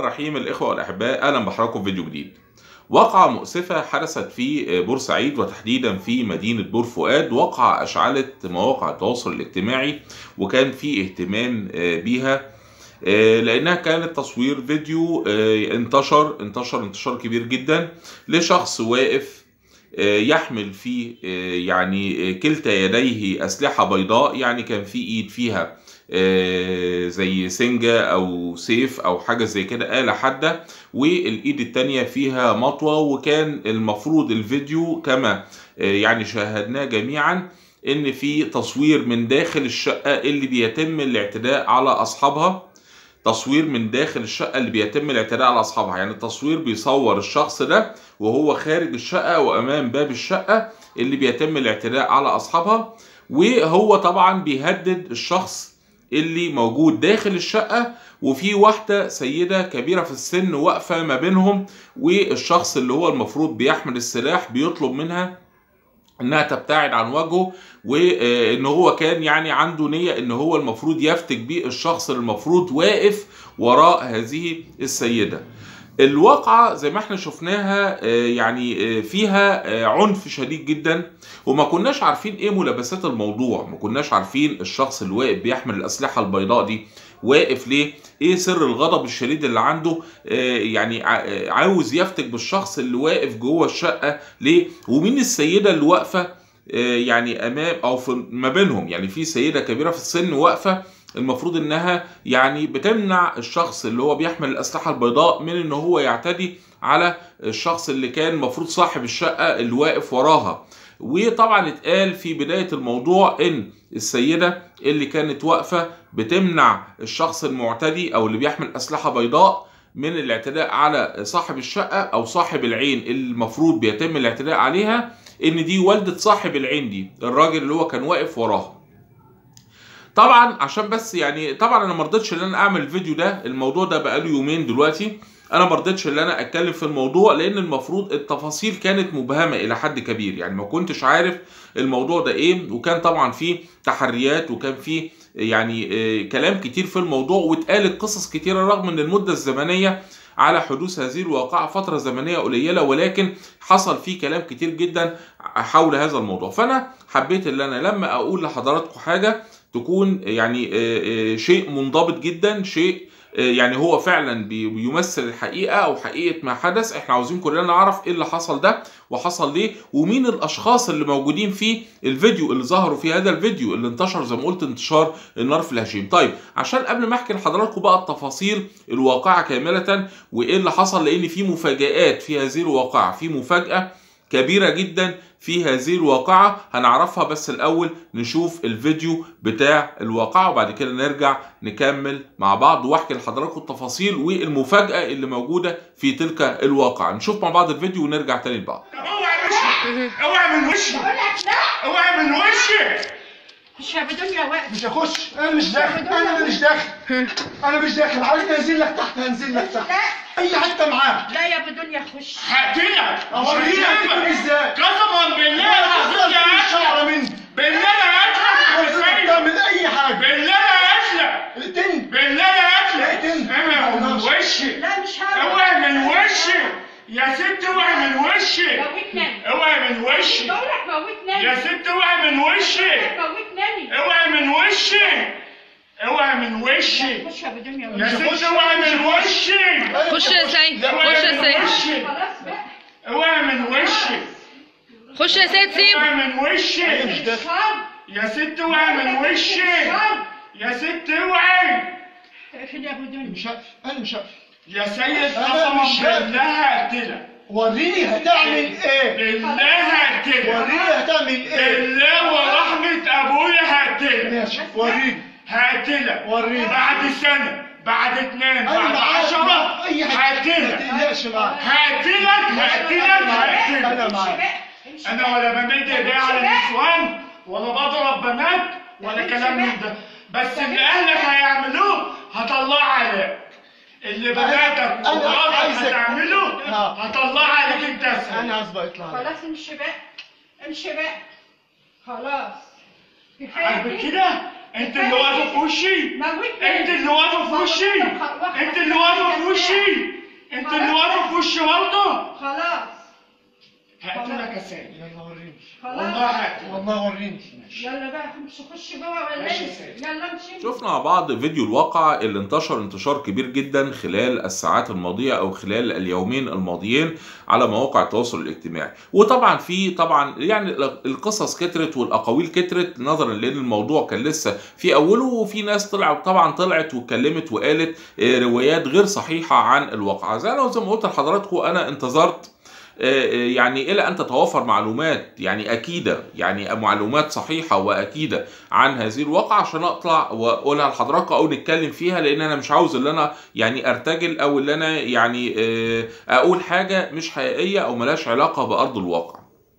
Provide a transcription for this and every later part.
الرحيم الإخوة والأحباء أهلا بحضراتكم في فيديو جديد. واقعة مؤسفة حدثت في بورسعيد وتحديدا في مدينة بور فؤاد واقعة أشعلت مواقع التواصل الاجتماعي وكان في اهتمام بيها لأنها كانت تصوير فيديو انتشر انتشر انتشار كبير جدا لشخص واقف يحمل في يعني كلتا يديه أسلحة بيضاء يعني كان في إيد فيها زي سنجة أو سيف أو حاجة زي كده آلة حادة والإيد التانية فيها مطوة وكان المفروض الفيديو كما يعني شاهدناه جميعا إن في تصوير من داخل الشقة اللي بيتم الاعتداء على أصحابها تصوير من داخل الشقة اللي بيتم الاعتداء على أصحابها يعني التصوير بيصور الشخص ده وهو خارج الشقة وأمام باب الشقة اللي بيتم الاعتداء على أصحابها وهو طبعا بيهدد الشخص اللي موجود داخل الشقة وفي واحدة سيدة كبيرة في السن واقفة ما بينهم والشخص اللي هو المفروض بيحمل السلاح بيطلب منها انها تبتعد عن وجهه وان هو كان يعني عنده نية ان هو المفروض يفتك بيه الشخص اللي المفروض واقف وراء هذه السيدة الواقعة زي ما احنا شفناها يعني فيها عنف شديد جدا وما كناش عارفين ايه ملابسات الموضوع ما كناش عارفين الشخص اللي واقف بيحمل الاسلحة البيضاء دي واقف ليه ايه سر الغضب الشديد اللي عنده يعني عاوز يفتك بالشخص اللي واقف جوه الشقة ليه ومين السيدة اللي واقفة يعني امام او في ما بينهم يعني في سيدة كبيرة في السن واقفة المفروض انها يعني بتمنع الشخص اللي هو بيحمل الاسلحه البيضاء من ان هو يعتدي على الشخص اللي كان المفروض صاحب الشقه اللي واقف وراها وطبعا اتقال في بدايه الموضوع ان السيده اللي كانت واقفه بتمنع الشخص المعتدي او اللي بيحمل اسلحه بيضاء من الاعتداء على صاحب الشقه او صاحب العين اللي المفروض بيتم الاعتداء عليها ان دي والده صاحب العين دي الراجل اللي هو كان واقف وراها طبعا عشان بس يعني طبعا انا ما رضيتش ان انا اعمل الفيديو ده الموضوع ده بقاله يومين دلوقتي انا ما رضيتش ان انا اتكلم في الموضوع لان المفروض التفاصيل كانت مبهمه الى حد كبير يعني ما كنتش عارف الموضوع ده ايه وكان طبعا في تحريات وكان في يعني كلام كتير في الموضوع واتقالت قصص كتيره رغم ان المده الزمنيه على حدوث هذه الواقعة فترة زمنية قليلة ولكن حصل فيه كلام كتير جدا حول هذا الموضوع فأنا حبيت ان أنا لما أقول لحضراتكم حاجة تكون يعني شيء منضبط جدا شيء يعني هو فعلا بيمثل الحقيقه او حقيقه ما حدث احنا عاوزين كلنا نعرف ايه اللي حصل ده وحصل ليه ومين الاشخاص اللي موجودين في الفيديو اللي ظهروا في هذا الفيديو اللي انتشر زي ما قلت انتشار النار في الهشيم طيب عشان قبل ما احكي لحضراتكم بقى التفاصيل الواقعه كامله وايه اللي حصل لان في مفاجات في هذه الواقعه في مفاجاه كبيره جدا في هذه الواقعة هنعرفها بس الأول نشوف الفيديو بتاع الواقعة وبعد كده نرجع نكمل مع بعض واحكي لحضراتكم التفاصيل والمفاجأة اللي موجودة في تلك الواقعة نشوف مع بعض الفيديو ونرجع تاني لبعض اوعى من وشي اوعى من وشي مش بدون يا وقت مش هخش انا مش داخل انا مش داخل انا مش داخل عايز انزل لك تحت هنزل لك تحت لا اي حته معاك لا يا بدون يا خش هقتلك اوريك هتكون ازاي قسما بالله العظيم هتفضل يا في الشعر أسلم مني بالله انا وانت قتلك تعمل اي حاجه بالله انا قتلك اقتلني بالله انا اقتلني. قتلك اوعى من وشي لا مش هعرف اوعى من وشي يا ست اوعى من وشي موتني اوعى من وشي بقول لك موتني يا ست اوعى من وشي موتني اوعى من وشي اوعى من وشي خش يا بدون يا يا وقت ست اوعى من وشي خش يا سيد اوعى خش يا من سيد وشي خلاص بقى اوعى من وشي خش يا سيد سيب اوعى من وشي مش داخل شرب يا ست اوعى من وشي شرب يا ست اوعي اقفل يا بدون مش هقفل انا مش هقفل يا سيد أنا قسما مش هقفل. بالله هقتلك وريني هتعمل ايه بالله هقتلك وريني هتعمل ايه بالله ورحمة ابويا هقتلك ماشي وريني هقتلك وريني. بعد سنة بعد اتنين انا بعد معاك عشرة اي حاجه ما هقتلك تقلقش معاك هقتلك هقتلك هقتلك انا معاك انا ولا بمد ايدي على النسوان ولا بضرب بنات ولا كلام من ده بس اللي اهلك هيعملوه هطلع عليك اللي بناتك أنا ومراتك عايزك- هتعمله آه. هطلع عليك انت اسهل انا هسبق اطلع عليك. خلاص امشي بقى امشي بقى خلاص كفايه عاجبك كده كده انت اللي واقفه في وشي موتني انت اللي واقفه في وشي انت اللي واقفه في وشي انت اللي واقفه في وشي برضه خلاص هقتلك يا سيد يلا وريني خلاص والله هقتلك والله وريني يلا بقى امشي خش جوه ولا ماشي يا إيه؟ سيدي. يلا امشي شفنا مع بعض فيديو الواقعة اللي انتشر انتشار كبير جدا خلال الساعات الماضية أو خلال اليومين الماضيين على مواقع التواصل الاجتماعي وطبعا في طبعا يعني القصص كترت والأقاويل كترت نظرا لأن الموضوع كان لسه في أوله وفي ناس طلعت طبعا طلعت واتكلمت وقالت آه، روايات غير صحيحة عن الواقعة زي أنا زي ما قلت لحضراتكم أنا انتظرت يعني الى ان تتوافر معلومات يعني اكيده يعني معلومات صحيحه واكيده عن هذه الواقعه عشان اطلع واقولها لحضراتكم او نتكلم فيها لان انا مش عاوز ان انا يعني ارتجل او ان انا يعني آه، اقول حاجه مش حقيقيه او ملهاش علاقه بارض الواقع.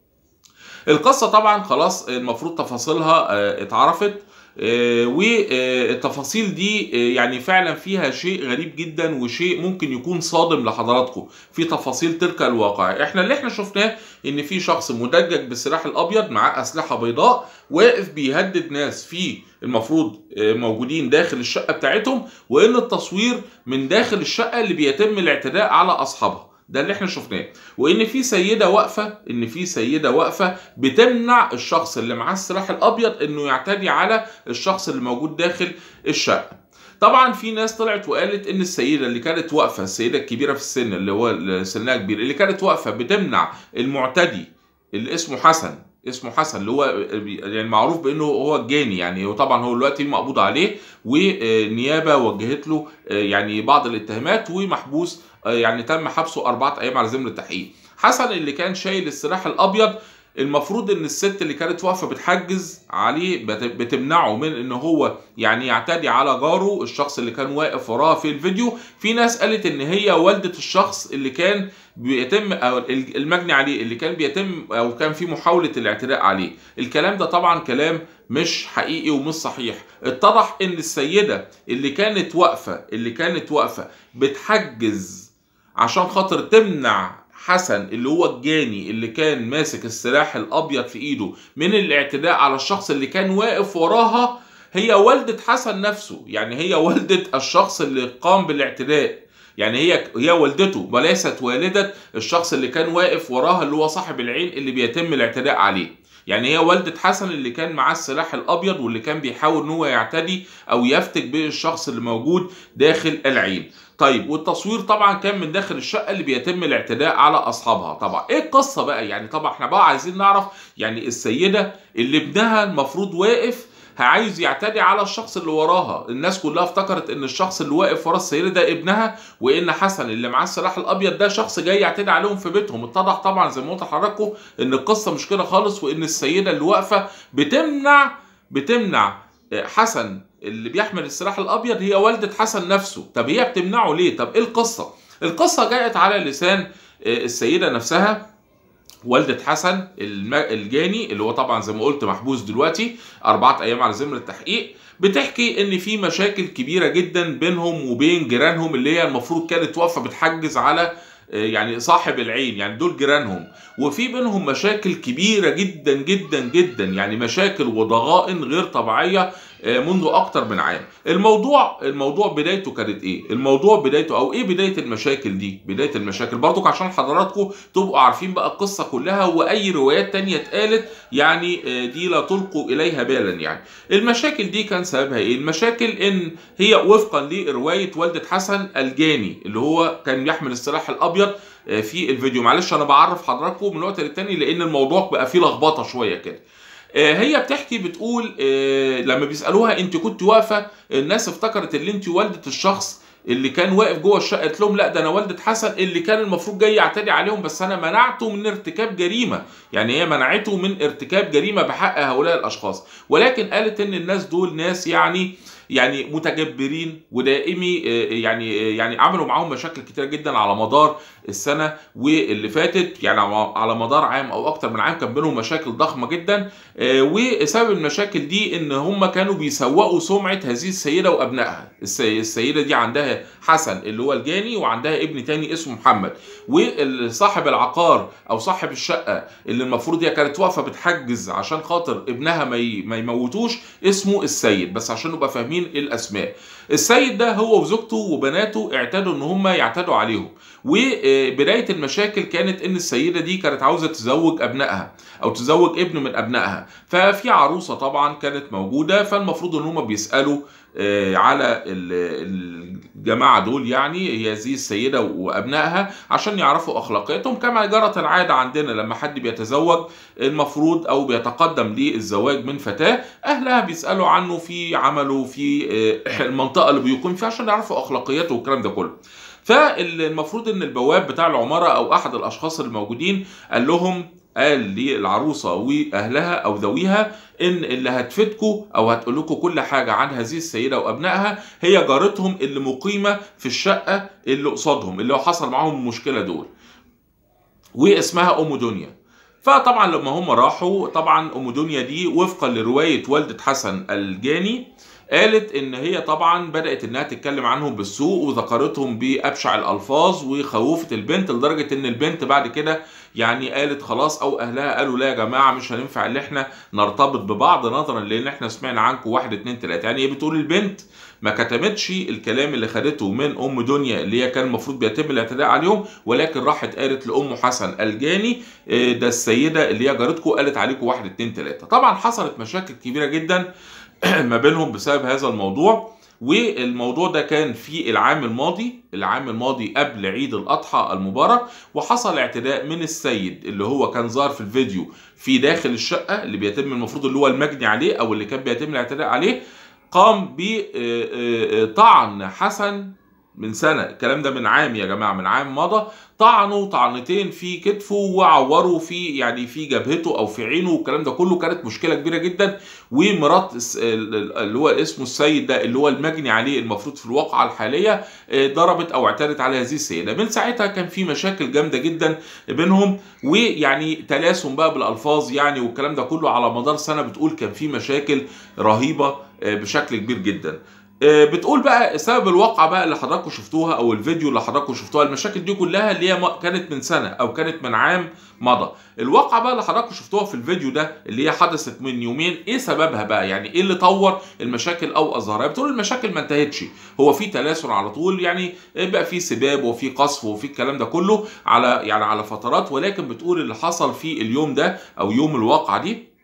القصه طبعا خلاص المفروض تفاصيلها آه، اتعرفت آه، والتفاصيل دي آه، يعني فعلا فيها شيء غريب جدا وشيء ممكن يكون صادم لحضراتكم في تفاصيل تلك الواقعة احنا اللي احنا شفناه ان في شخص مدجج بالسلاح الابيض معاه اسلحة بيضاء واقف بيهدد ناس في المفروض آه، موجودين داخل الشقة بتاعتهم وان التصوير من داخل الشقة اللي بيتم الاعتداء على اصحابها ده اللي احنا شفناه وان في سيده واقفه ان في سيده واقفه بتمنع الشخص اللي معاه السلاح الابيض انه يعتدي على الشخص اللي موجود داخل الشقه طبعا في ناس طلعت وقالت ان السيده اللي كانت واقفه السيده الكبيره في السن اللي هو اللي سنها كبير اللي كانت واقفه بتمنع المعتدي اللي اسمه حسن اسمه حسن اللي هو يعني معروف بانه هو الجاني يعني وطبعا هو دلوقتي مقبوض عليه والنيابه وجهت له يعني بعض الاتهامات ومحبوس يعني تم حبسه اربعه ايام على ذمه التحقيق حسن اللي كان شايل السلاح الابيض المفروض ان الست اللي كانت واقفه بتحجز عليه بت- بتمنعه من ان هو يعني يعتدي على جاره الشخص اللي كان واقف وراه في الفيديو في ناس قالت ان هي والده الشخص اللي كان بيتم او المجني عليه اللي كان بيتم او كان في محاوله الاعتداء عليه الكلام ده طبعا كلام مش حقيقي ومش صحيح اتضح ان السيده اللي كانت واقفه اللي كانت واقفه بتحجز عشان خاطر تمنع حسن اللي هو الجاني اللي كان ماسك السلاح الابيض في ايده من الاعتداء على الشخص اللي كان واقف وراها هي والدة حسن نفسه يعني هي والدة الشخص اللي قام بالاعتداء يعني هي هي والدته وليست والدة الشخص اللي كان واقف وراها اللي هو صاحب العين اللي بيتم الاعتداء عليه يعني هي والدة حسن اللي كان معاه السلاح الابيض واللي كان بيحاول ان هو يعتدي او يفتك بالشخص اللي موجود داخل العين طيب والتصوير طبعا كان من داخل الشقه اللي بيتم الاعتداء على اصحابها طبعا ايه القصه بقى يعني طبعا احنا بقى عايزين نعرف يعني السيده اللي ابنها المفروض واقف عايز يعتدي على الشخص اللي وراها الناس كلها افتكرت ان الشخص اللي واقف ورا السيده ده ابنها وان حسن اللي معاه السلاح الابيض ده شخص جاي يعتدي عليهم في بيتهم اتضح طبعا زي ما قلت لحضراتكم ان القصه مش كده خالص وان السيده اللي واقفه بتمنع بتمنع حسن اللي بيحمل السلاح الابيض هي والده حسن نفسه طب هي بتمنعه ليه طب ايه القصه القصه جاءت على لسان السيده نفسها والدة حسن الم- الجاني اللي هو طبعا زي ما قلت محبوس دلوقتي أربعة أيام على ذمة التحقيق بتحكي إن في مشاكل كبيرة جدا بينهم وبين جيرانهم اللي هي المفروض كانت واقفة بتحجز على آه، يعني صاحب العين يعني دول جيرانهم وفي بينهم مشاكل كبيرة جدا جدا جدا يعني مشاكل وضغائن غير طبيعية آه، منذ أكتر من عام الموضوع الموضوع بدايته كانت إيه الموضوع بدايته أو إيه بداية المشاكل دي بداية المشاكل برضو عشان حضراتكم تبقوا عارفين بقى القصة كلها وأي روايات تانية اتقالت يعني آه، دي لا تلقوا إليها بالا يعني المشاكل دي كان سببها إيه المشاكل إن هي وفقا لرواية والدة حسن الجاني اللي هو كان يحمل السلاح الأبيض آه، في الفيديو معلش أنا بعرف حضراتكم من وقت للتاني لأن الموضوع بقى فيه لخبطة شوية كده آه، هي بتحكي بتقول آه، لما بيسالوها انت كنت واقفه الناس افتكرت ان انت والده الشخص اللي كان واقف جوه الشقه قالت لهم لا ده انا والده حسن اللي كان المفروض جاي يعتدي عليهم بس انا منعته من ارتكاب جريمه يعني هي منعته من ارتكاب جريمه بحق هؤلاء الاشخاص ولكن قالت ان الناس دول ناس يعني يعني متجبرين ودائمي آه، يعني آه، يعني عملوا معاهم مشاكل كتيره جدا على مدار السنه واللي فاتت يعني على- على مدار عام او اكتر من عام كان بينهم مشاكل ضخمه جدا آه، وسبب المشاكل دي ان هم كانوا بيسوقوا سمعه هذه السيده وابنائها الس- السيده دي عندها حسن اللي هو الجاني وعندها ابن تاني اسمه محمد وصاحب العقار او صاحب الشقه اللي المفروض هي كانت واقفه بتحجز عشان خاطر ابنها ما ي- ما يموتوش اسمه السيد بس عشان نبقى فاهمين الاسماء السيد ده هو وزوجته وبناته اعتادوا ان هم يعتدوا عليهم وبدايه المشاكل كانت ان السيده دي كانت عاوزه تزوج ابنائها او تزوج ابن من ابنائها ففي عروسه طبعا كانت موجوده فالمفروض ان هم بيسالوا آه، على ال- الجماعه دول يعني هي هذه السيده وابنائها عشان يعرفوا اخلاقياتهم كما جرت العاده عندنا لما حد بيتزوج المفروض او بيتقدم للزواج من فتاه اهلها بيسالوا عنه في عمله في آه، المنطقه اللي بيقيم فيها عشان يعرفوا اخلاقياته والكلام ده كله فالمفروض ان البواب بتاع العماره او احد الاشخاص الموجودين قال لهم قال للعروسه واهلها او ذويها ان اللي هتفيدكم او هتقول لكم كل حاجه عن هذه السيده وابنائها هي جارتهم اللي مقيمه في الشقه اللي قصادهم اللي حصل معاهم المشكله دول واسمها ام دنيا فطبعا لما هم راحوا طبعا ام دنيا دي وفقا لروايه والده حسن الجاني قالت ان هي طبعا بدات انها تتكلم عنهم بالسوء وذكرتهم بابشع الالفاظ وخوفت البنت لدرجه ان البنت بعد كده يعني قالت خلاص او اهلها قالوا لا يا جماعه مش هننفع ان احنا نرتبط ببعض نظرا لان احنا سمعنا عنكم واحد اتنين تلاته يعني هي بتقول البنت ما كتمتش الكلام اللي خدته من ام دنيا اللي هي كان المفروض بيتم الاعتداء عليهم ولكن راحت قالت لام حسن الجاني آه، ده السيده اللي هي جارتكم قالت عليكم واحد اتنين تلاته طبعا حصلت مشاكل كبيره جدا ما بينهم بسبب هذا الموضوع والموضوع ده كان في العام الماضي العام الماضي قبل عيد الأضحى المبارك وحصل اعتداء من السيد اللي هو كان ظاهر في الفيديو في داخل الشقة اللي بيتم المفروض اللي هو المجني عليه أو اللي كان بيتم الاعتداء عليه قام بطعن حسن من سنة الكلام ده من عام يا جماعة من عام مضى طعنوا طعنتين في كتفه وعوروا في يعني في جبهته او في عينه والكلام ده كله كانت مشكله كبيره جدا ومرات الس- ال- ال- اللي هو اسمه السيد ده اللي هو المجني عليه المفروض في الواقعه الحاليه آه، ضربت او اعتدت على هذه السيده من ساعتها كان في مشاكل جامده جدا بينهم ويعني تلاسم بقى بالالفاظ يعني والكلام ده كله على مدار سنه بتقول كان في مشاكل رهيبه آه، بشكل كبير جدا آه، بتقول بقى سبب الواقعه بقى اللي حضراتكم شفتوها او الفيديو اللي حضراتكم شفتوها المشاكل دي كلها اللي هي م- كانت من سنه او كانت من عام مضى الواقعه بقى اللي حضراتكم شفتوها في الفيديو ده اللي هي حدثت من يومين ايه سببها بقى يعني ايه اللي طور المشاكل او اظهرها بتقول المشاكل ما انتهتش هو في تلاسل على طول يعني بقى في سباب وفي قصف وفي الكلام ده كله على يعني على فترات ولكن بتقول اللي حصل في اليوم ده او يوم الواقعه دي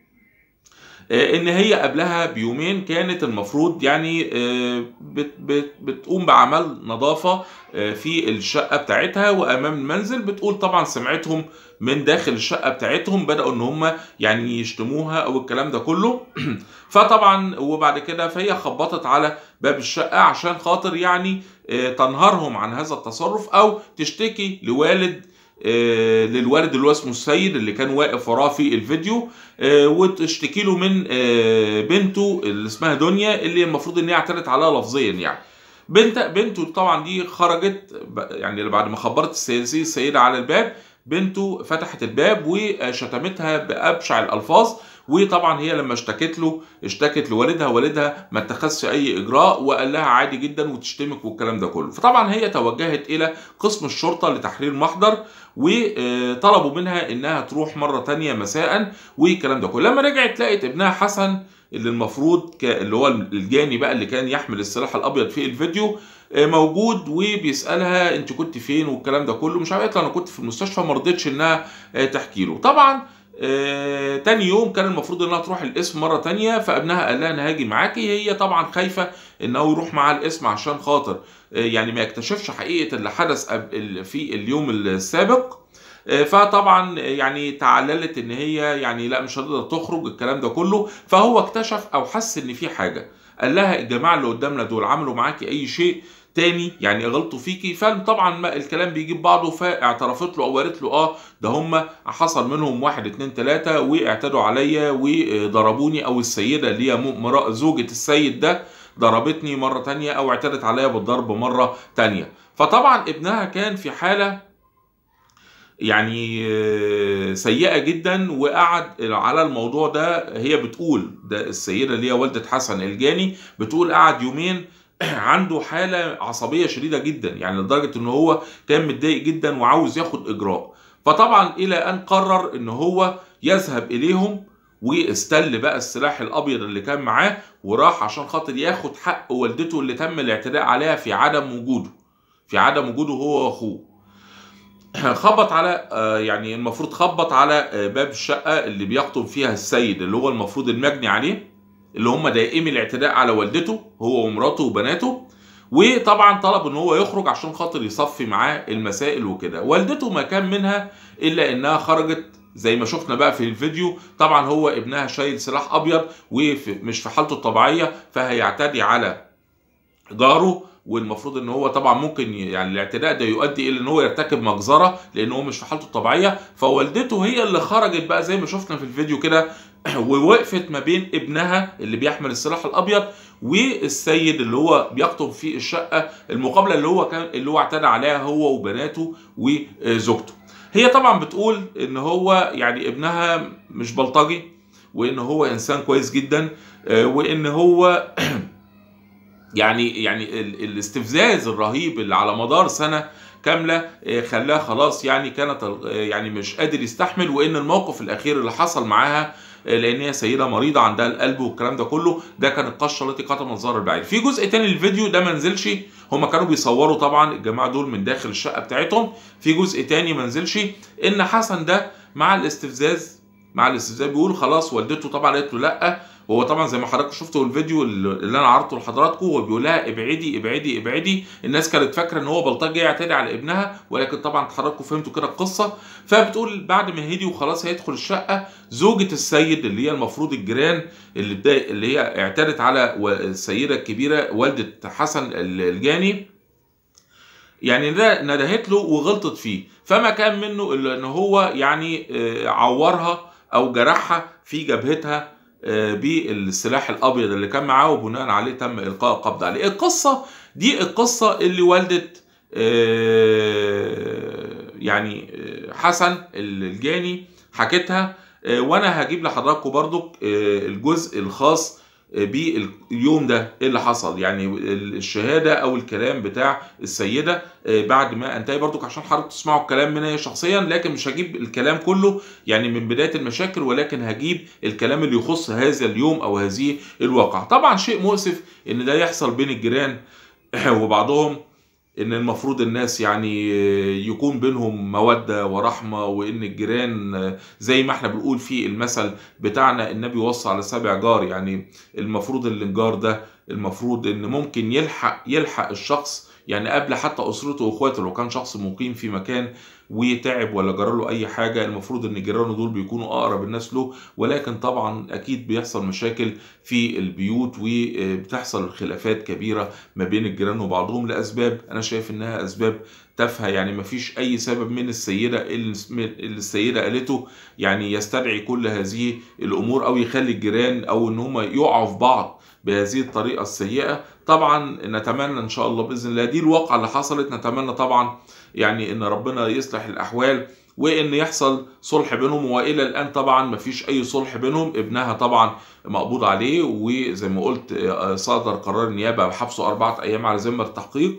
آه، ان هي قبلها بيومين كانت المفروض يعني آه، بت بت بتقوم باعمال نظافه آه، في الشقه بتاعتها وامام المنزل بتقول طبعا سمعتهم من داخل الشقه بتاعتهم بداوا ان هم يعني يشتموها او الكلام ده كله فطبعا وبعد كده فهي خبطت على باب الشقه عشان خاطر يعني آه، تنهرهم عن هذا التصرف او تشتكي لوالد آه، للوالد اللي هو اسمه السيد اللي كان واقف وراه في الفيديو آه، وتشتكي له من آه، بنته اللي اسمها دنيا اللي المفروض ان هي اعتدت عليها لفظيا يعني بنت بنته طبعا دي خرجت ب- يعني بعد ما خبرت السياسي السيده على الباب بنته فتحت الباب وشتمتها بابشع الالفاظ وطبعا هي لما اشتكت له اشتكت لوالدها والدها ما اتخذش اي اجراء وقال لها عادي جدا وتشتمك والكلام ده كله فطبعا هي توجهت الى قسم الشرطه لتحرير محضر وطلبوا منها انها تروح مره تانية مساء والكلام ده كله لما رجعت لقت ابنها حسن اللي المفروض ك... اللي هو الجاني بقى اللي كان يحمل السلاح الابيض في الفيديو آه، موجود وبيسالها انت كنت فين والكلام ده كله مش عارف انا كنت في المستشفى ما رضتش انها آه، تحكي له طبعا آه، تاني يوم كان المفروض انها تروح القسم مره تانية فابنها قال لها انا هاجي معاكي هي طبعا خايفه انه يروح معاها القسم عشان خاطر آه، يعني ما يكتشفش حقيقه اللي حدث قبل- ال- في اليوم السابق آه، فطبعا يعني تعللت ان هي يعني لا مش هتقدر تخرج الكلام ده كله فهو اكتشف او حس ان في حاجه قال لها الجماعه اللي قدامنا دول عملوا معاكي اي شيء تاني يعني غلطوا فيكي فطبعا ما الكلام بيجيب بعضه فاعترفت له او قالت له اه ده هم حصل منهم واحد اتنين تلاته واعتدوا عليا وضربوني او السيده اللي هي مرا- زوجة السيد ده ضربتني مرة تانية او اعتدت عليا بالضرب مرة تانية فطبعا ابنها كان في حالة يعني آه، سيئة جدا وقعد على الموضوع ده هي بتقول ده السيدة اللي هي والدة حسن الجاني بتقول قعد يومين عنده حالة عصبية شديدة جدا يعني لدرجة ان هو كان متضايق جدا وعاوز ياخد اجراء فطبعا الى ان قرر ان هو يذهب اليهم واستل بقى السلاح الابيض اللي كان معاه وراح عشان خاطر ياخد حق والدته اللي تم الاعتداء عليها في عدم وجوده في عدم وجوده هو واخوه خبط على آه، يعني المفروض خبط على آه، باب الشقه اللي بيقطن فيها السيد اللي هو المفروض المجني عليه اللي هم دائمي الاعتداء على والدته هو ومراته وبناته وطبعا طلب ان هو يخرج عشان خاطر يصفي معاه المسائل وكده والدته ما كان منها الا انها خرجت زي ما شفنا بقى في الفيديو طبعا هو ابنها شايل سلاح ابيض ومش في حالته الطبيعيه فهيعتدي على جاره والمفروض ان هو طبعا ممكن ي- يعني الاعتداء ده يؤدي الى ان هو يرتكب مجزره لان هو مش في حالته الطبيعيه فوالدته هي اللي خرجت بقى زي ما شفنا في الفيديو كده ووقفت ما بين ابنها اللي بيحمل السلاح الابيض والسيد اللي هو بيقطن في الشقه المقابله اللي هو كان اللي هو اعتدى عليها هو وبناته وزوجته. هي طبعا بتقول ان هو يعني ابنها مش بلطجي وان هو انسان كويس جدا آه، وان هو يعني يعني ال- الاستفزاز الرهيب اللي على مدار سنه كامله آه، خلاها خلاص يعني كانت ال- آه، يعني مش قادر يستحمل وان الموقف الاخير اللي حصل معاها آه، لان هي سيده مريضه عندها القلب والكلام ده كله ده كان القشه التي قطمت ظهر البعير في جزء تاني للفيديو ده ما نزلش هما كانوا بيصوروا طبعا الجماعه دول من داخل الشقه بتاعتهم في جزء تاني ما نزلش ان حسن ده مع الاستفزاز مع الاستفزاز بيقول خلاص والدته طبعا قالت له لا هو طبعا زي ما حضراتكم شفتوا الفيديو اللي انا عرضته لحضراتكم هو بيقول لها ابعدي ابعدي ابعدي الناس كانت فاكره ان هو بلطجي يعتدي على ابنها ولكن طبعا حضراتكم فهمتوا كده القصه فبتقول بعد ما هدي وخلاص هيدخل الشقه زوجة السيد اللي هي المفروض الجيران اللي بدا اللي هي اعتدت على و- السيده الكبيره والده حسن الجاني يعني ده ندهت له وغلطت فيه فما كان منه الا ان هو يعني آه، عورها او جرحها في جبهتها آه، بالسلاح الابيض اللي كان معاه وبناء عليه تم القاء القبض عليه القصه دي القصه اللي والده آه، يعني آه، حسن الجاني حكتها آه، وانا هجيب لحضراتكم برضو آه، الجزء الخاص آه، باليوم ده ايه اللي حصل يعني الشهاده او الكلام بتاع السيده آه، بعد ما انتهي برضو عشان حضرتك تسمعوا الكلام مني شخصيا لكن مش هجيب الكلام كله يعني من بدايه المشاكل ولكن هجيب الكلام اللي يخص هذا اليوم او هذه الواقعه طبعا شيء مؤسف ان ده يحصل بين الجيران وبعضهم ان المفروض الناس يعني يكون بينهم موده ورحمه وان الجيران زي ما احنا بنقول في المثل بتاعنا النبي وصى على سبع جار يعني المفروض اللي الجار ده المفروض ان ممكن يلحق يلحق الشخص يعني قبل حتى اسرته واخواته لو كان شخص مقيم في مكان وتعب ولا جرى له اي حاجه المفروض ان جيرانه دول بيكونوا اقرب الناس له ولكن طبعا اكيد بيحصل مشاكل في البيوت وبتحصل خلافات كبيره ما بين الجيران وبعضهم لاسباب انا شايف انها اسباب تافهه يعني ما فيش اي سبب من السيده اللي اللي السيده قالته يعني يستدعي كل هذه الامور او يخلي الجيران او ان هم يقعوا في بعض بهذه الطريقه السيئه طبعا نتمنى ان شاء الله باذن الله دي الواقعه اللي حصلت نتمنى طبعا يعني ان ربنا يصلح الاحوال وان يحصل صلح بينهم والى الان طبعا ما فيش اي صلح بينهم ابنها طبعا مقبوض عليه وزي ما قلت آه، صدر قرار النيابه بحبسه اربعه ايام على ذمه التحقيق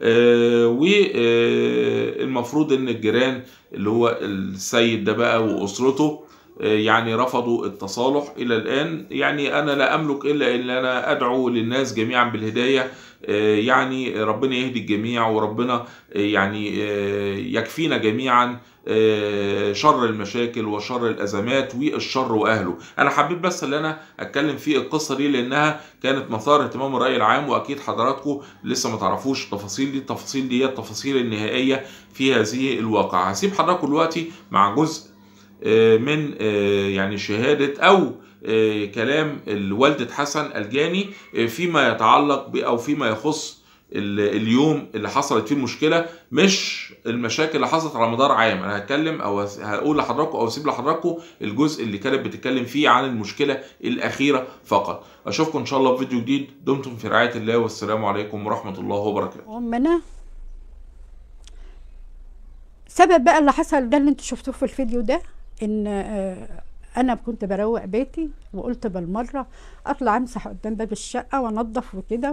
والمفروض ان الجيران اللي هو السيد ده بقى واسرته آه، يعني رفضوا التصالح الى الان يعني انا لا املك الا ان انا ادعو للناس جميعا بالهدايه آه، يعني ربنا يهدي الجميع وربنا آه، يعني آه، يكفينا جميعا آه، شر المشاكل وشر الازمات والشر واهله انا حبيت بس ان انا اتكلم في القصه دي لانها كانت مثار اهتمام الراي العام واكيد حضراتكم لسه ما تعرفوش التفاصيل دي التفاصيل دي هي التفاصيل النهائيه في هذه الواقعه هسيب حضراتكم دلوقتي مع جزء آه، من آه، يعني شهاده او آه، كلام والدة حسن الجاني آه، فيما يتعلق ب- او فيما يخص ال- اليوم اللي حصلت فيه المشكله مش المشاكل اللي حصلت على مدار عام انا هتكلم او هس- هقول لحضراتكم او اسيب لحضراتكم الجزء اللي كانت بتتكلم فيه عن المشكله الاخيره فقط اشوفكم ان شاء الله في فيديو جديد دمتم في رعايه الله والسلام عليكم ورحمه الله وبركاته امنا سبب بقى اللي حصل ده اللي انتوا شفتوه في الفيديو ده ان آه، انا كنت بروق بيتي وقلت بالمره اطلع امسح قدام باب الشقه وانضف وكده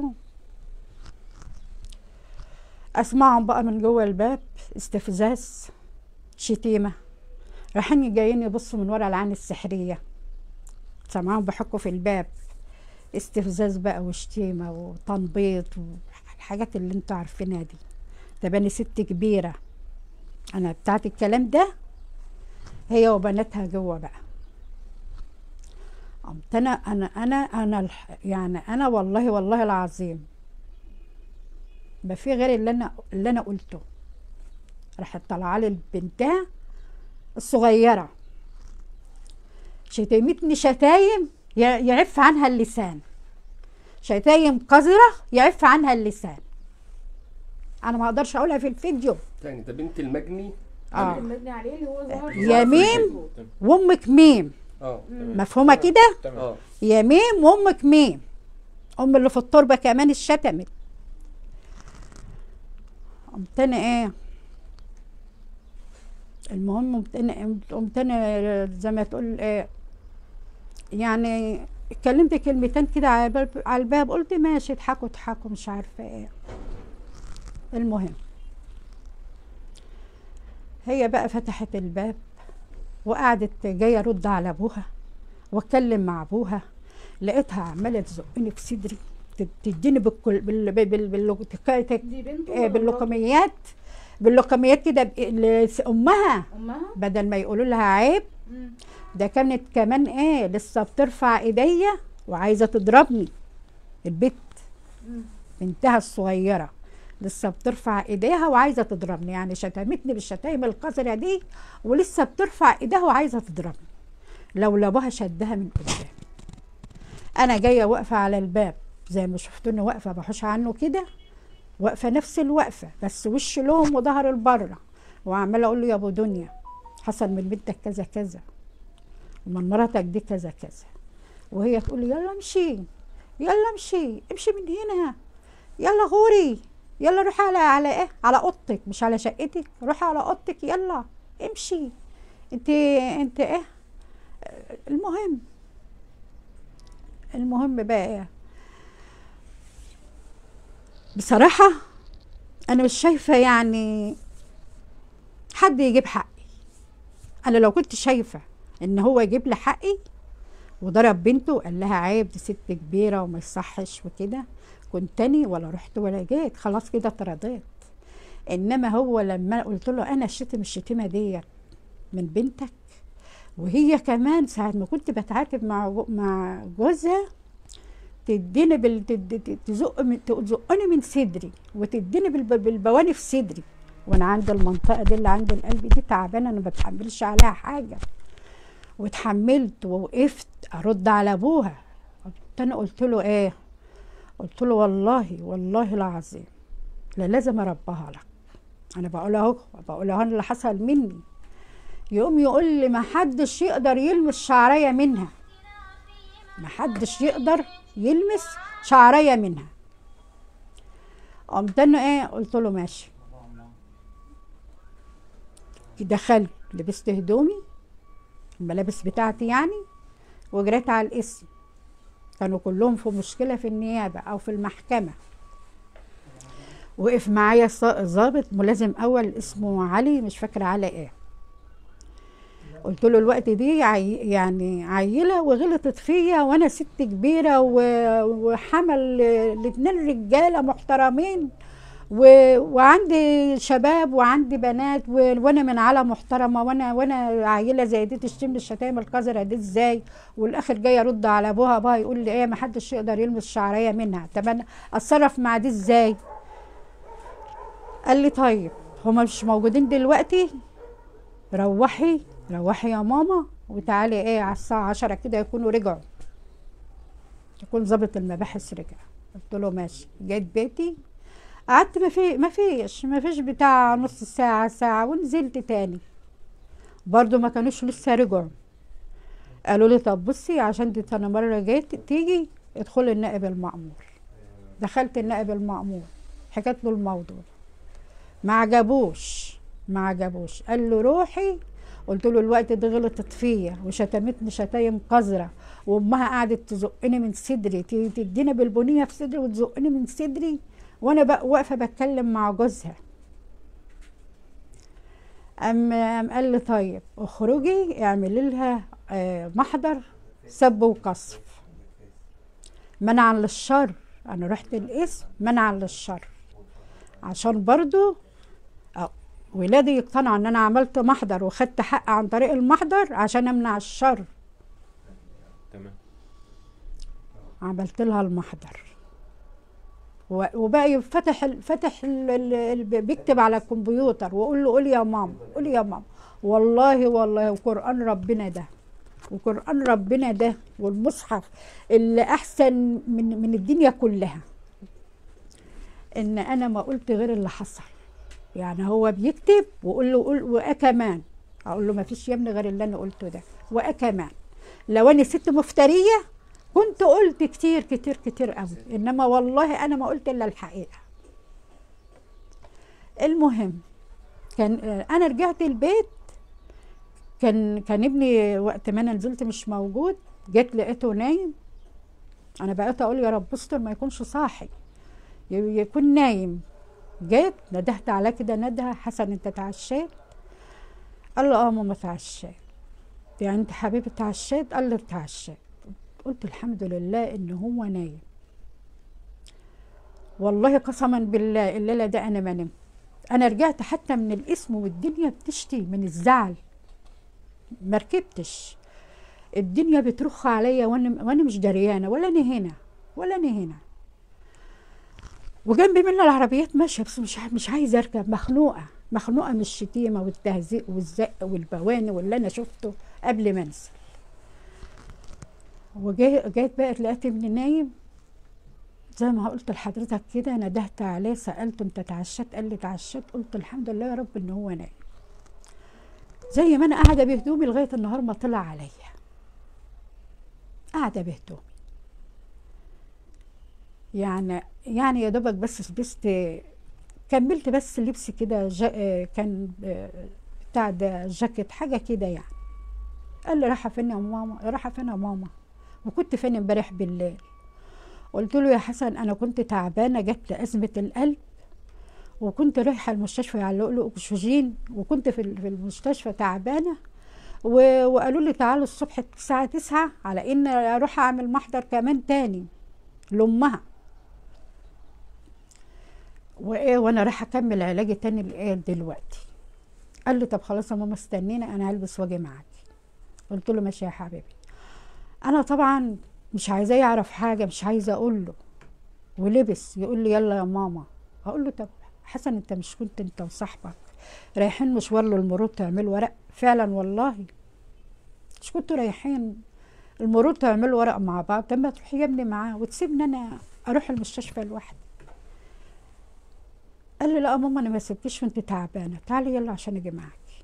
اسمعهم بقى من جوه الباب استفزاز شتيمه رايحين جايين يبصوا من ورا العين السحريه سامعاهم بيحكوا في الباب استفزاز بقى وشتيمه وتنبيط والحاجات اللي انتوا عارفينها دي طب انا ست كبيره انا بتاعت الكلام ده هي وبناتها جوه بقى قمت انا انا انا انا الح- يعني انا والله والله العظيم ما في غير اللي انا اللي انا قلته راحت طالعه لي بنتها الصغيره شتمتني شتايم ي- يعف عنها اللسان شتايم قذره يعف عنها اللسان انا ما اقدرش اقولها في الفيديو تاني ده بنت المجني اه المبني عليه اللي هو ظهر يا ميم وامك ميم اه مفهومه كده اه يا ميم وامك ميم ام اللي في التربه كمان اتشتمت قمت انا ايه المهم قمت انا قمت انا زي ما تقول ايه يعني اتكلمت كلمتين كده على الباب على الباب قلت ماشي اضحكوا اضحكوا مش عارفه ايه المهم هي بقى فتحت الباب وقعدت جايه ارد على ابوها واتكلم مع ابوها لقيتها عماله تزقني في صدري تد- تديني بالكل بال بال بال بال دي بنته آه، ولا باللقميات باللقميات كده ب- ل- امها مراته؟ امها بدل ما يقولوا لها عيب مم. ده كانت كمان ايه لسه بترفع ايديا وعايزه تضربني البت مم. بنتها الصغيره لسه بترفع ايديها وعايزه تضربني يعني شتمتني بالشتايم القذره دي ولسه بترفع ايديها وعايزه تضربني لو ابوها شدها من قدام انا جايه واقفه على الباب زي ما شفتوني واقفه بحوش عنه كده واقفه نفس الوقفه بس وش لهم وظهر لبره وعماله اقول له يا ابو دنيا حصل من بنتك كذا كذا ومن مراتك دي كذا كذا وهي تقول لي يلا امشي يلا امشي امشي من هنا يلا غوري يلا روحي على على ايه على اوضتك مش على شقتك روحي على اوضتك يلا امشي انت انت ايه المهم المهم بقى ايه بصراحة أنا مش شايفة يعني حد يجيب حقي أنا لو كنت شايفة إن هو يجيب لي حقي وضرب بنته وقال لها عيب دي ست كبيرة وما يصحش وكده كنت تاني ولا رحت ولا جيت خلاص كده اترضيت إنما هو لما قلت له أنا شتم الشتيمة ديت من بنتك وهي كمان ساعة ما كنت بتعاتب مع جو- مع جوزها تديني بال... تد- تد- تزق من... تزقني من صدري وتديني بالب... بالبواني في صدري وانا عند المنطقه دي اللي عند القلب دي تعبانه انا ما بتحملش عليها حاجه واتحملت ووقفت ارد على ابوها قلت انا قلت له ايه قلت له والله والله العظيم لا لازم اربها لك انا بقول اهو بقول اهو اللي حصل مني يقوم يقول لي ما حدش يقدر يلمس شعريه منها ما حدش يقدر يلمس شعريه منها قمت انا ايه قلت له ماشي دخلت لبست هدومي الملابس بتاعتي يعني وجريت على القسم كانوا كلهم في مشكلة في النيابة أو في المحكمة وقف معايا ص- ضابط ملازم أول اسمه علي مش فاكرة على إيه قلت له الوقت دي عي يعني عيلة وغلطت فيا وأنا ست كبيرة و- وحمل الاتنين رجالة محترمين و... وعندي شباب وعندي بنات و... وانا من عالم محترمه وانا وانا عيله زي دي تشتم الشتايم القذره دي ازاي والاخر جاي ارد على ابوها ابوها يقول لي ايه ما حدش يقدر يلمس شعريه منها طب انا اتصرف مع دي ازاي قال لي طيب هما مش موجودين دلوقتي روحي روحي يا ماما وتعالي ايه على الساعه 10 كده يكونوا رجعوا يكون ظابط المباحث رجع قلت له ماشي جيت بيتي قعدت ما في ما فيش ما فيش بتاع نص ساعة ساعة ونزلت تاني برضو ما كانوش لسه رجعوا قالوا لي طب بصي عشان دي انا مرة جيت تيجي ادخلي النائب المأمور دخلت النائب المأمور حكيت له الموضوع ما عجبوش ما عجبوش قال له روحي قلت له الوقت ده غلطت فيا وشتمتني شتايم قذرة وامها قعدت تزقني من صدري ت- تديني بالبنيه في صدري وتزقني من صدري وانا بقى واقفه بتكلم مع جوزها أم أم قال لي طيب اخرجي اعملي لها آه، محضر سب وقصف منعا للشر انا رحت القسم منعا للشر عشان برضو آه، ولادي يقتنعوا ان انا عملت محضر وخدت حق عن طريق المحضر عشان امنع الشر تمام عملت لها المحضر و- وبقى فتح ال- فتح ال- ال- ال- بيكتب على الكمبيوتر واقول له قول يا ماما قول يا ماما والله والله وقران ربنا ده وقران ربنا ده والمصحف اللي احسن من من الدنيا كلها ان انا ما قلت غير اللي حصل يعني هو بيكتب وقول له قول وكمان اقول له ما فيش يا ابني غير اللي انا قلته ده وكمان لو انا ست مفتريه كنت قلت كتير كتير كتير قوي انما والله انا ما قلت الا الحقيقه المهم كان آه، انا رجعت البيت كان كان ابني وقت ما انا نزلت مش موجود جيت لقيته نايم انا بقيت اقول يا رب استر ما يكونش صاحي ي- يكون نايم جيت ندهت على كده ندهه حسن انت اتعشيت قال له اه ماما اتعشيت يعني انت حبيبي اتعشيت قال لي اتعشيت قلت الحمد لله ان هو نايم والله قسما بالله الليله ده انا ما نمت انا رجعت حتى من الاسم والدنيا بتشتي من الزعل ما ركبتش الدنيا بترخ عليا وانا وانا مش دريانه ولا انا هنا ولا انا هنا وجنبي منه العربيات ماشيه بس مش ع- مش عايزه اركب مخنوقه مخنوقه من الشتيمه والتهزيق والزق والبواني واللي انا شفته قبل ما انزل وجيت بقى لقيت ابني نايم زي ما قلت لحضرتك كده ندهت عليه سالته انت اتعشيت قال لي اتعشيت قلت الحمد لله يا رب ان هو نايم زي ما انا قاعده بهدومي لغايه النهار ما طلع عليا قاعده بهدومي يعني يعني يا دوبك بس لبست كملت بس لبس كده جا آه، كان آه، بتاع ده جاكيت حاجه كده يعني قال لي رايحه فين يا ماما رايحه فين يا ماما وكنت فين امبارح بالليل قلت له يا حسن انا كنت تعبانه جت لي ازمه القلب وكنت رايحه المستشفى يعلقوا لي اكسجين وكنت في ال- في المستشفى تعبانه و- وقالوا لي تعالوا الصبح الساعه 9 على ان اروح اعمل محضر كمان تاني لامها وايه وانا رايحه اكمل علاجي تاني لايه دلوقتي قال لي طب خلاص يا ماما استنينا انا هلبس واجي معاكي قلت له ماشي يا حبيبي انا طبعا مش عايزاه يعرف حاجه مش عايزه اقول له ولبس يقول لي يلا يا ماما اقول له طب حسن انت مش كنت انت وصاحبك رايحين مشوار للمرور تعملوا ورق فعلا والله مش كنتوا رايحين المرور تعملوا ورق مع بعض طب ما تروحي يا ابني معاه وتسيبني انا اروح المستشفى لوحدي قال لي لا يا ماما انا ما سبتيش وانت تعبانه تعالي يلا عشان اجي معاكي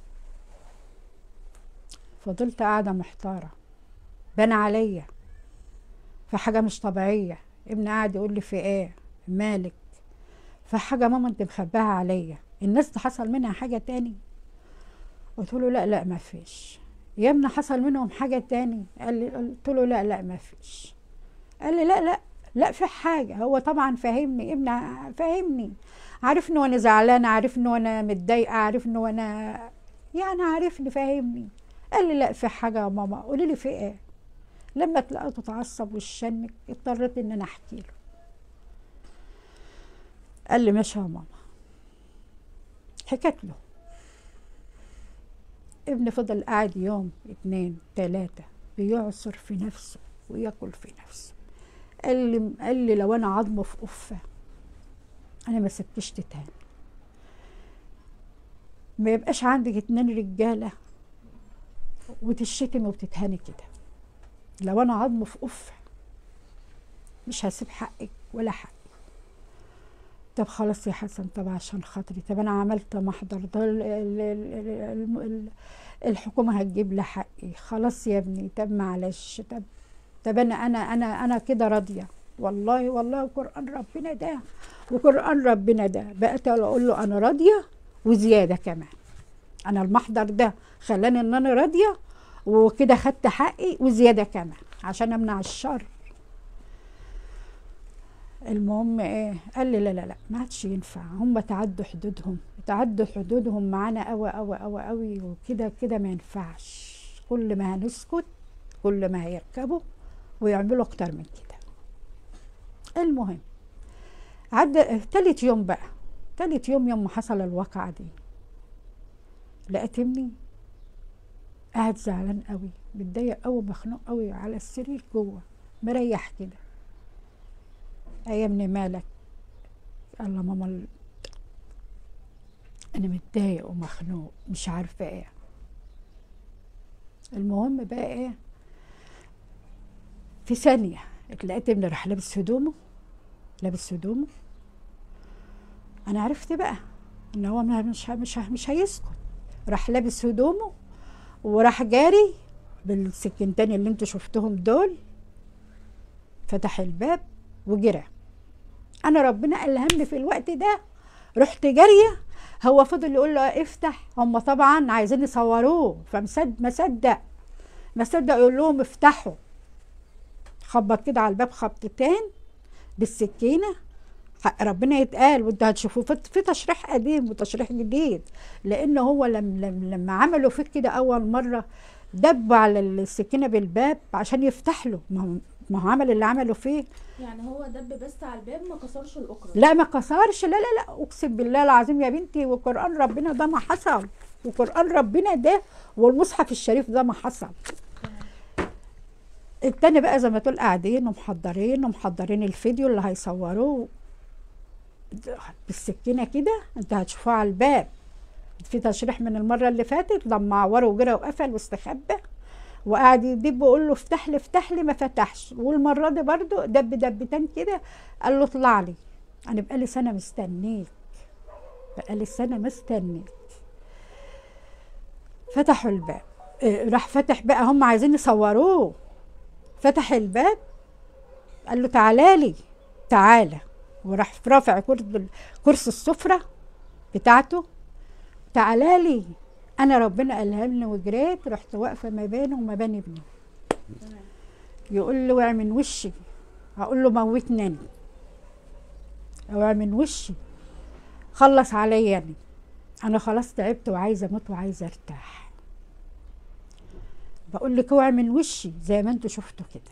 فضلت قاعده محتاره بان عليا في حاجه مش طبيعيه ابني قاعد يقول لي في ايه مالك في حاجه ماما انت مخباها عليا الناس دي حصل منها حاجه تاني قلت له لا لا ما فيش يا ابني حصل منهم حاجه تاني قال لي قلت له لا لا ما فيش قال لي لا لا لا في حاجه هو طبعا فاهمني ابني فاهمني عارفني وانا زعلانه عارفني وانا متضايقه عارفني وانا يعني عارفني فاهمني قال لي لا في حاجه يا ماما قولي لي في ايه لما تلاقيته اتعصب وشنك اضطريت ان انا احكي له قال لي ماشي يا ماما حكيت له ابني فضل قاعد يوم اتنين تلاتة بيعصر في نفسه وياكل في نفسه قال لي قال لي لو انا عظمه في قفه انا ما سبتش تاني ما يبقاش عندك اتنين رجاله وتشتمي وبتتهاني كده لو انا عظم في قفه مش هسيب حقك ولا حقي طب خلاص يا حسن طب عشان خاطري طب انا عملت محضر ده ال- ال- ال- ال- ال- الحكومه هتجيب لي حقي خلاص يا ابني طب معلش طب طب انا انا انا انا كده راضيه والله والله وقران ربنا ده وقران ربنا ده بقيت اقول له انا راضيه وزياده كمان انا المحضر ده خلاني ان انا راضيه وكده خدت حقي وزياده كمان عشان امنع الشر المهم ايه قال لي لا لا لا ما عادش ينفع هم تعدوا حدودهم تعدوا حدودهم معانا قوي قوي قوي قوي وكده كده ما ينفعش كل ما هنسكت كل ما هيركبوا ويعملوا اكتر من كده المهم عدى تالت يوم بقى تالت يوم يوم ما حصل الواقعة دي لقيت ابني قاعد زعلان قوي متضايق قوي مخنوق قوي على السرير جوه مريح كده يا ابني مالك قال له ماما ال- انا متضايق ومخنوق مش عارفه ايه المهم بقى ايه في ثانيه اتلقيت ابني راح لابس هدومه لابس هدومه انا عرفت بقى ان هو ما- مش ه- مش ه- مش هيسكت راح لابس هدومه وراح جاري بالسكينتين اللي انتوا شفتهم دول فتح الباب وجرى انا ربنا الهمني في الوقت ده رحت جاريه هو فضل يقول له افتح هم طبعا عايزين يصوروه فمصدق ما صدق ما صدق يقول لهم افتحوا خبط كده على الباب خبطتين بالسكينه حق ربنا يتقال وانتوا هتشوفوه في في تشريح قديم وتشريح جديد لان هو لم لم لما عملوا فيك كده اول مره دب على السكينه بالباب عشان يفتح له ما هو ما هو عمل اللي عمله فيه يعني هو دب بس على الباب ما كسرش الاكرة لا ما كسرش لا لا لا اقسم بالله العظيم يا بنتي وقران ربنا ده ما حصل وقران ربنا ده والمصحف الشريف ده ما حصل التاني بقى زي ما تقول قاعدين ومحضرين ومحضرين الفيديو اللي هيصوروه بالسكينه كده انت هتشوفوه على الباب في تشريح من المره اللي فاتت لما عوره وجرى وقفل واستخبى وقعد يدب ويقول له افتح لي افتح لي ما فتحش والمره دي برضو دب دبتين كده قال له اطلع لي انا بقالي سنه مستنيك بقالي سنه مستنيك فتحوا الباب إيه، راح فتح بقى هم عايزين يصوروه فتح الباب قال له تعالى لي تعالى وراح رافع كرسي كرسي السفره بتاعته تعالى لي انا ربنا الهمني وجريت رحت واقفه ما بينه وما بين ابني يقول له اوعي من وشي هقول له موتني انا اوعي من وشي خلص عليا انا انا خلاص تعبت وعايزه اموت وعايزه ارتاح بقول لك اوعي من وشي زي ما انتوا شفتوا كده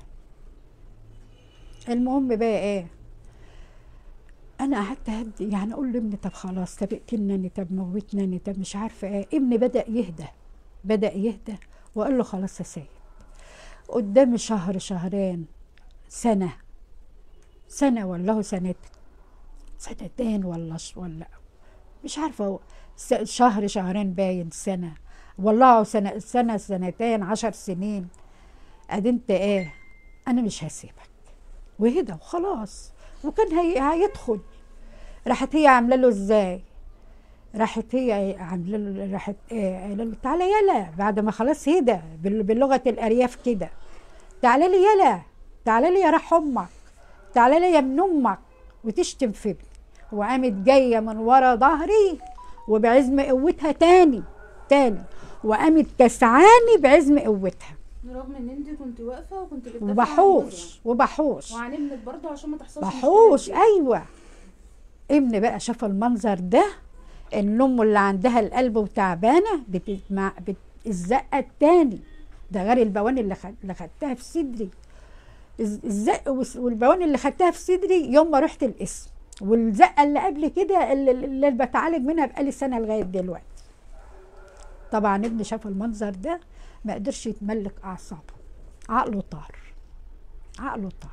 المهم بقى ايه انا قعدت اهدي يعني اقول لابني طب خلاص طب اقتلني طب موتني طب مش عارفه ايه ابني بدا يهدى بدا يهدى وقال له خلاص يا سيد قدامي شهر شهرين سنه سنه ولا هو سنتين سنتين ولا ش- ولا مش عارفه هو س- شهر شهرين باين سنه والله سنه سنه سنتين عشر سنين ادي انت ايه انا مش هسيبك وهدى وخلاص وكان هي هيدخل راحت هي عامله له ازاي راحت هي عامله له راحت ايه قايله له تعالى يلا بعد ما خلاص هدى بال- بلغه الارياف كده تعالى لي يلا تعالى لي يا راح امك تعالى لي يا ابن امك وتشتم في ابني وقامت جايه من ورا ظهري وبعزم قوتها تاني تاني وقامت كسعاني بعزم قوتها رغم ان انت كنت واقفه وكنت بتدافعي عن وبحوش جوزها. وبحوش وعن ابنك برضه عشان ما تحصلش بحوش المشكلة دي. ايوه ابني بقى شاف المنظر ده ان امه اللي عندها القلب وتعبانه بت... مع... بت... الزقه التاني ده غير البوان اللي, خد... اللي خدتها في صدري الز- الزق والس- والبوان اللي خدتها في صدري يوم ما رحت القسم والزقه اللي قبل كده اللي, اللي بتعالج منها بقالي سنه لغايه دلوقتي طبعا ابني شاف المنظر ده ما قدرش يتملك اعصابه عقله طار عقله طار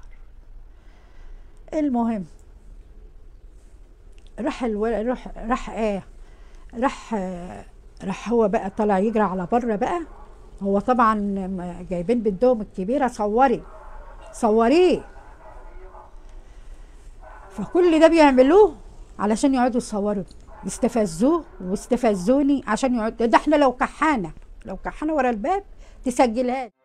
المهم راح الو... راح راح ايه راح آه، راح هو بقى طلع يجري على بره بقى هو طبعا م- جايبين بنتهم الكبيره صوري صوريه فكل ده بيعملوه علشان يقعدوا يصوروا يستفزوه واستفزوني عشان يقعدوا ده احنا لو كحانه لو كحانه ورا الباب تسجلها لي.